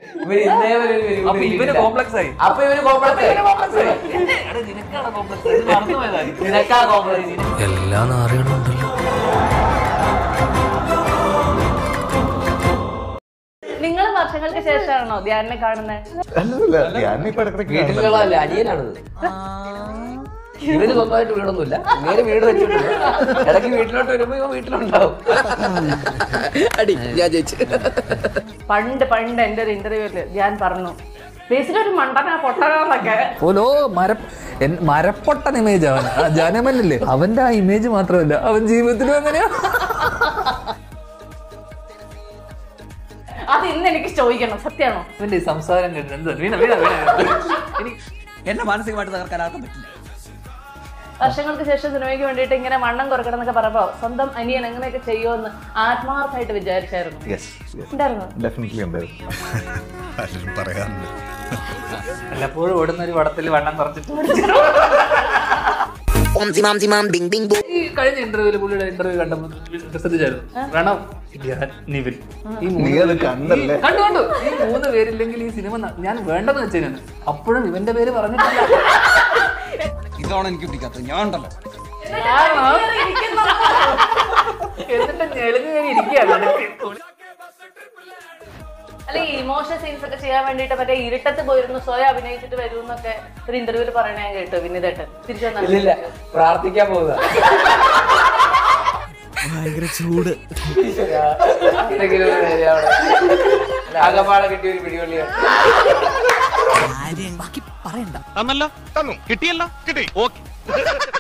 ഇവര് ഇന്നേ വരെ ഒരു വെരി അപ്പൊ ഇവന് കോംപ്ലക്സ് ആയി അപ്പൊ ഇവര് കോംപ്ലക്സ് എടാ, നിനക്കാണ് കോംപ്ലക്സ് ഇത് മറന്നുപോയതാ നീ. നിനക്കാ കോംപ്ലക്സ് എല്ലാ നാറുകളും ഉണ്ടല്ലോ നിങ്ങൾ വർഷങ്ങൾക്ക് ശേഷമാണോ ധ്യാനെ കാണുന്നത് അല്ലല്ല ഞാനിപ്പോ ഇടയ്ക്കിടയ്ക്ക് കാണുന്നുണ്ട്. വീട്ടിലുള്ളതല്ല അനിയനാണത് ഇവന് സ്വന്തമായിട്ട് വീടൊന്നുമില്ല നേരെ വീട് വെച്ചിട്ടില്ല ഇടയ്ക്ക് വീട്ടിലോട്ട് വരുമ്പോ ഇവ വീട്ടിലുണ്ടാവും അടി ഞാൻ ജയിച്ചു പണ്ട് പണ്ട് എന്റെ ഒരു ഇന്റർവ്യൂല് ധ്യാൻ പറഞ്ഞു ബേസിലൊരു മണ്ടനാ പൊട്ടനാന്നൊക്കെ ഓലോ മര എൻ- മരപ്പൊട്ടൻ ഇമേജ് അവൻ ആ ജാനമല്ലേ അവന്റെ ആ ഇമേജ് മാത്രമല്ല അവൻ ജീവിതത്തിലും അങ്ങനെയാ അത് ഇന്ന് എനിക്ക് ചോദിക്കണം സത്യമാണോ ഇവന്റെ ഈ സംസാരം കേട്ടിട്ട് എന്താ വീണ വീണ വീണ ഇനി എന്നെ മാനസികമായിട്ട് തകർക്കാൻ ആർക്കും പറ്റില്ല വർഷങ്ങൾക്ക് ശേഷം സിനിമയ്ക്ക് വേണ്ടിയിട്ട് ഇങ്ങനെ വണ്ണം കുറക്കണം എന്നൊക്കെ പറയുമ്പോ സ്വന്തം അനിയൻ എങ്ങനെയൊക്കെ ചെയ്യുമെന്ന് ആത്മാർത്ഥമായിട്ട് വിചാരിച്ചായിരുന്നു Yes, yes. ഉണ്ടായിരുന്നു Definitely ഉണ്ടായിരുന്നു. പലരും പറയാറുണ്ട് വല്ലപ്പോഴും ഓടുന്ന ഒരു പടത്തിൽ വണ്ണം കുറച്ചിട്ട് ഈ കഴിഞ്ഞ ഇന്റർവ്യൂല് പുള്ളിയുടെ ഇന്റർവ്യൂ കണ്ടപ്പോൾ ശ്രദ്ധിച്ചായിരുന്നു പ്രണവ് ധ്യാൻ, നിവിൻ ഈ മൂന്ന് നീ അത് പേര്- കണ്ടല്ലേ? ഈ- കണ്ടു കണ്ടു ഈ മൂന്ന് പേരില്ലെങ്കിൽ ഈ സിനിമ ന- ഞാൻ വേണ്ടെന്ന് വെച്ചേന് അപ്പോഴും ഇവന്റെ പേര് പറഞ്ഞിട്ടില്ല ഇതാണ് എനിക്ക് പിടിക്കാത്തത് ഞാൻ ഉണ്ടല്ലോ എന്നിട്ട് ഞെളിഞ്ഞ് ഞാൻ ഇരിക്കുകയാണ് അല്ല ഈ ഇമോഷൻ സീൻസ് ഒക്കെ ചെയ്യാൻ വേണ്ടിയിട്ട് മറ്റേ ഇരുട്ടത്ത് പോയിരുന്നു സ്വയം അഭിനയിച്ചിട്ട് വരുമെന്നൊക്കെ ഒരു ഇന്റർവ്യൂല് പറയണ ഞാൻ കേട്ടു വിനീതേട്ടൻ തിരിച്ചു ഇല്ലില്ല പ്രാർത്ഥിക്കാൻ പോവുക ഭയങ്കര ചൂട് എന്തെങ്കിലും ഒരു നേരെ അവിടെ. ആകപ്പാടെ കിട്ടിയ ഒരു പിടികൊള്ളിയ ബാക്കി പറയണ്ട തന്നല്ലോ തന്നു കിട്ടിയല്ലോ കിട്ടി ഓക്കെ